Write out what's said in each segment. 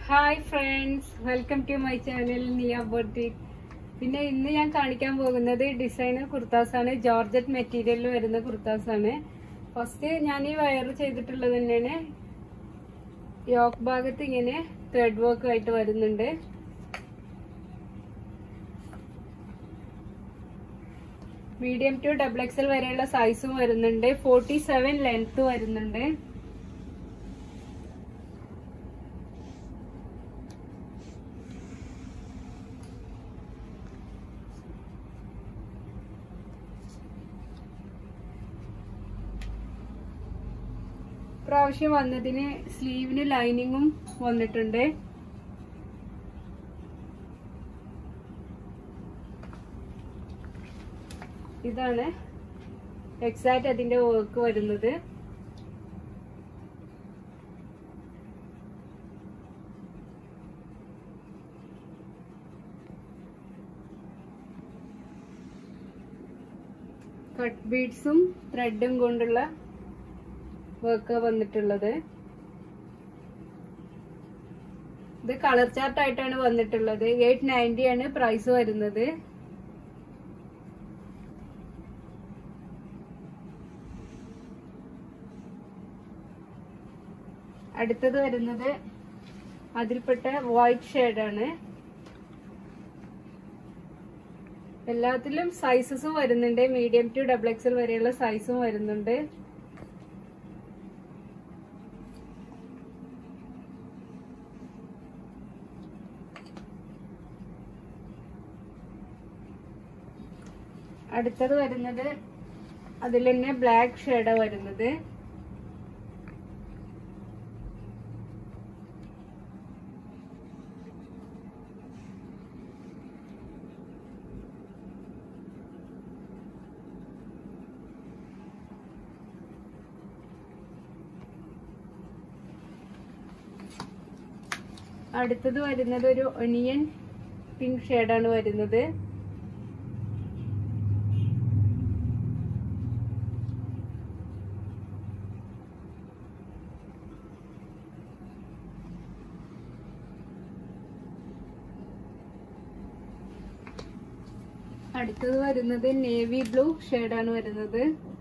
hi friends welcome to my channel Niya boutique പിന്നെ ഇന്ന് ഞാൻ കാണിക്കാൻ പോകുന്നത് ഡിസൈനർ കുർത്താസ് ആണ് ജോർജറ്റ് മെറ്റീരിയലിൽ വരുന്ന കുർത്താസ് ആണ് ഫസ്റ്റ് ഞാൻ ഈ വയർ ചെയ്തിട്ടുള്ളത് തന്നെയാണ് യോക്ക് ഭാഗത്ത് ഇങ്ങനെ ത്രെഡ് വർക്ക് ആയിട്ട് വരുന്നുണ്ട് മീഡിയം ടു ഡബിൾ എക്സൽ വരെയുള്ള സൈസും വരുന്നുണ്ട് ഫോർട്ടി സെവൻ ലെങ്ത് വരുന്നുണ്ട് പ്രാവശ്യം വന്നതിന് സ്ലീവിന് ലൈനിങ്ങും വന്നിട്ടുണ്ട് ഇതാണ് എക്സാക്ട് അതിന്റെ വർക്ക് വരുന്നത് കട്ട് ബീഡ്സും ത്രെഡും കൊണ്ടുള്ള വർക്ക് വന്നിട്ടുള്ളത് ഇത് കളർ ചാർട്ട് ആയിട്ടാണ് വന്നിട്ടുള്ളത് എയ്റ്റ് നയൻറ്റി ആണ് പ്രൈസ് വരുന്നത് അടുത്തത് വരുന്നത് അതിൽപ്പെട്ട വൈറ്റ് ഷെയ്ഡാണ് എല്ലാത്തിലും സൈസസും വരുന്നുണ്ട് മീഡിയം ടു ഡബിൾ എക്സൽ വരെയുള്ള സൈസും വരുന്നുണ്ട് അടുത്തത് വരുന്നത് അതിൽ തന്നെ ബ്ലാക്ക് ഷെയ്ഡാണ് വരുന്നത് അടുത്തത് വരുന്നത് ഒരു ഒണിയൻ പിങ്ക് ഷെയ്ഡാണ് വരുന്നത് അടുത്തത് വരുന്നത് നേവി ബ്ലൂ ഷെയ്ഡാണ് വരുന്നത്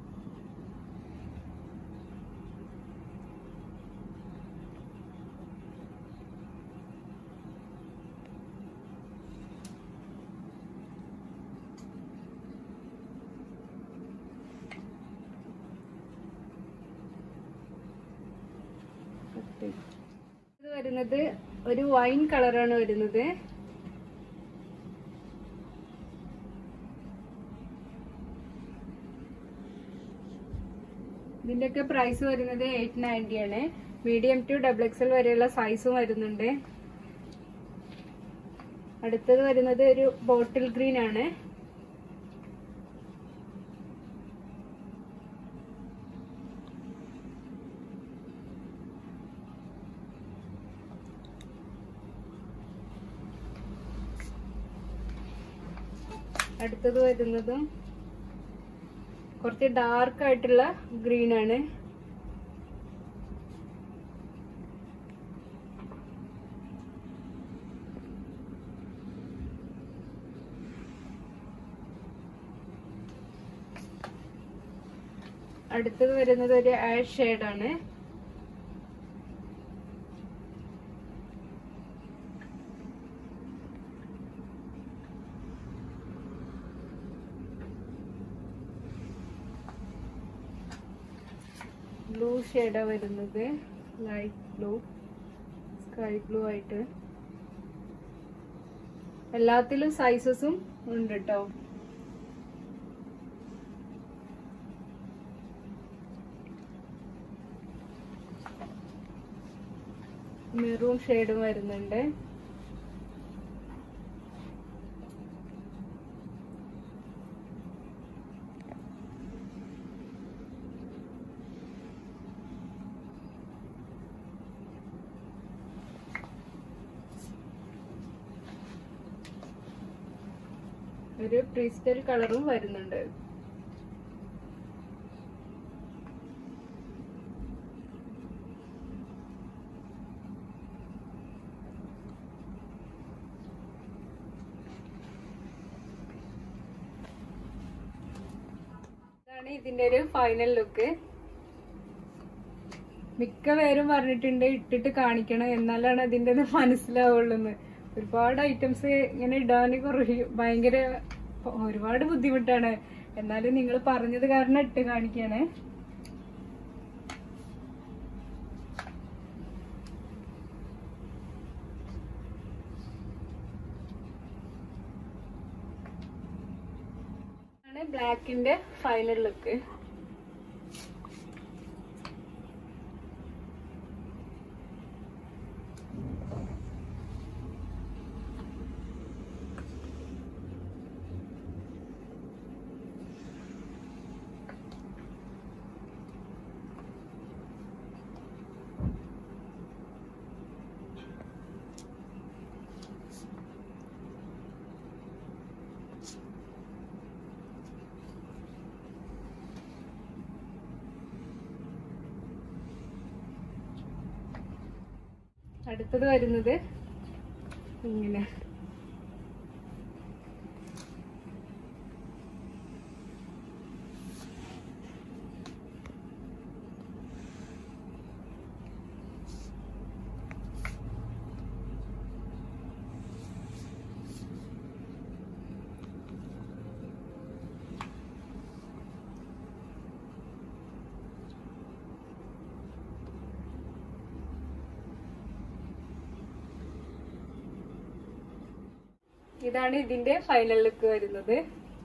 ഇത് വരുന്നത് ഒരു വൈൻ കളറാണ് വരുന്നത് ഇതിന്റെയൊക്കെ പ്രൈസ് വരുന്നത് എയ്റ്റ് നയൻറ്റി ആണ് മീഡിയം ടു ഡബിൾ എക്സൽ വരെയുള്ള സൈസും വരുന്നുണ്ട് അടുത്തത് വരുന്നത് ഒരു ബോട്ടിൽ ഗ്രീൻ ആണ് അടുത്തത് വരുന്നതും കുറച്ച് ഡാർക്ക് ആയിട്ടുള്ള ഗ്രീൻ ആണ് അടുത്തത് വരുന്നത് ഒരു ആഷ് ഷെയ്ഡാണ് ബ്ലൂ ഷെയ്ഡാ വരുന്നത് ലൈറ്റ് ബ്ലൂ സ്കൈ ബ്ലൂ ആയിട്ട് എല്ലാത്തിലും സൈസസും ഉണ്ട് കേട്ടോ മെറൂൺ ഷെയ്ഡും വരുന്നുണ്ട് ഒരു ക്രിസ്റ്റൽ കളറും വരുന്നുണ്ട് ഇതാണ് ഇതിന്റെ ഒരു ഫൈനൽ ലുക്ക് മിക്ക പേരും പറഞ്ഞിട്ടുണ്ട് ഇട്ടിട്ട് കാണിക്കണം എന്നാലാണ് അതിന്റെ ഇത് മനസ്സിലാവുള്ളൂ എന്ന് ഒരുപാട് ഐറ്റംസ് ഇങ്ങനെ ഇടാൻ കുറേ ഭയങ്കര ഒരുപാട് ബുദ്ധിമുട്ടാണ് എന്നാലും നിങ്ങൾ പറഞ്ഞത് കാരണം ഇട്ട് കാണിക്കാണ് ആണ് ബ്ലാക്കിന്റെ ഫൈനൽ ലുക്ക് അടുത്തത് വരുന്നത് ഇങ്ങനെ ഇതാണ് ഇതിന്റെ ഫൈനൽ ലുക്ക് വരുന്നത്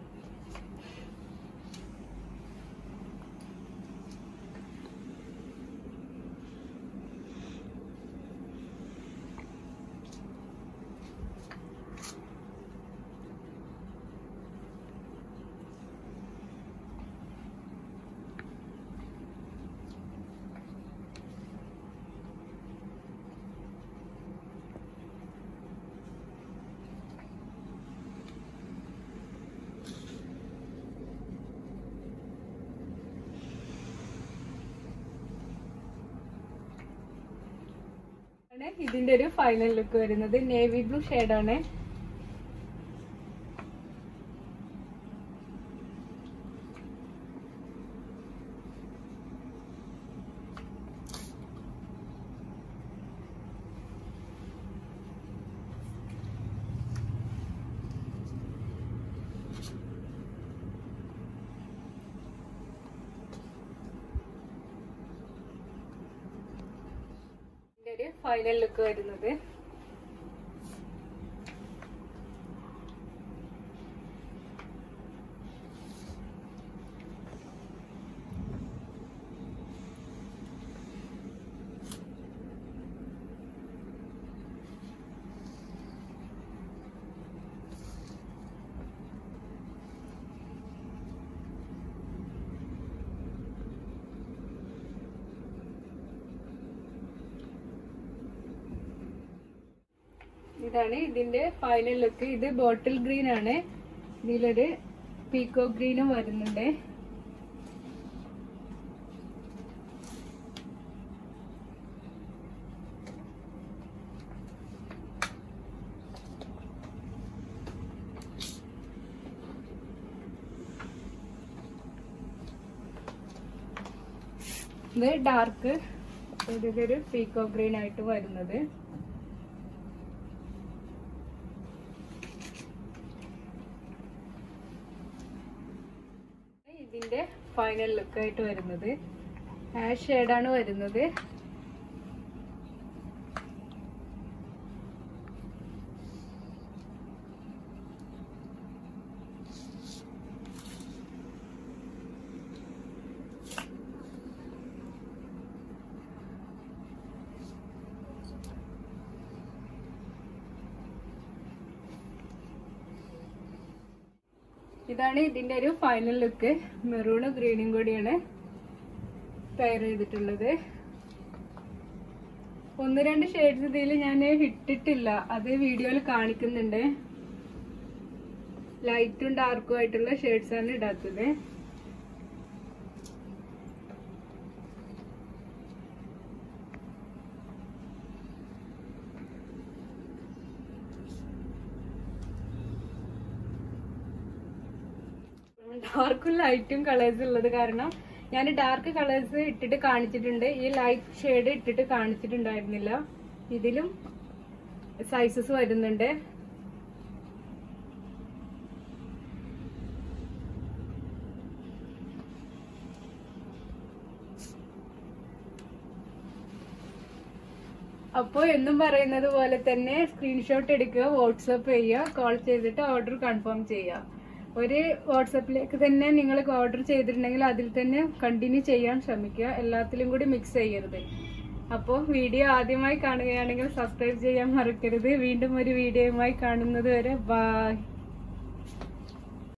ആണ് ഇതിന്റെ ഒരു ഫൈനൽ ലുക്ക് വരുന്നത് നേവി ബ്ലൂ ആണ് ഇതിന്റെ ഒരു ഫൈനൽ ലുക്ക് വരുന്നത് ഇതാണ് ഇതിന്റെ ഫൈനൽ ലുക്ക് ഇത് ബോട്ടിൽ ഗ്രീൻ ആണ് ഇതിലൊരു പീക്കോ ഗ്രീനും വരുന്നുണ്ട് ഇത് ഡാർക്ക് ഇതൊരു പീക്കോ ഗ്രീൻ ആയിട്ട് വരുന്നത് ഇതിന്റെ ഫൈനൽ ലുക്ക് ആയിട്ട് വരുന്നത് ആഷ് ഷെയ്ഡാണ് വരുന്നത് ഇതാണ് ഇതിന്റെ ഒരു ഫൈനൽ ലുക്ക് മെറൂണും ഗ്രീനും കൂടിയാണ് പെയർ ചെയ്തിട്ടുള്ളത് ഒന്ന് രണ്ട് ഷെയ്ഡ്സ് ഇതിൽ ഞാൻ ഇട്ടിട്ടില്ല അത് വീഡിയോയിൽ കാണിക്കുന്നുണ്ട് ലൈറ്റും ഡാർക്കും ആയിട്ടുള്ള ഷെയ്ഡ്സ് ആണ് ഇടാത്തത് ഡാർക്കും ലൈറ്റും കളേഴ്സ് ഉള്ളത് കാരണം ഞാൻ ഡാർക്ക് കളേഴ്സ് ഇട്ടിട്ട് കാണിച്ചിട്ടുണ്ട് ഈ ലൈറ്റ് ഷെയ്ഡ് ഇട്ടിട്ട് കാണിച്ചിട്ടുണ്ടായിരുന്നില്ല ഇതിലും സൈസസ് വരുന്നുണ്ട് അപ്പോൾ എന്നും പറയുന്നത് പോലെ തന്നെ സ്ക്രീൻഷോട്ട് എടുക്കുക വാട്സപ്പ് ചെയ്യുക കോൾ ചെയ്തിട്ട് ഓർഡർ കൺഫേം ചെയ്യുക ഒരു വാട്സപ്പിലേക്ക് തന്നെ നിങ്ങൾ ഓർഡർ ചെയ്തിട്ടുണ്ടെങ്കിൽ അതിൽ തന്നെ കണ്ടിന്യൂ ചെയ്യാൻ ശ്രമിക്കുക എല്ലാത്തിലും കൂടി മിക്സ് ചെയ്യരുത് അപ്പോൾ വീഡിയോ ആദ്യമായി കാണുകയാണെങ്കിൽ സബ്സ്ക്രൈബ് ചെയ്യാൻ മറക്കരുത് വീണ്ടും ഒരു വീഡിയോയുമായി കാണുന്നത് വരെ ബായ്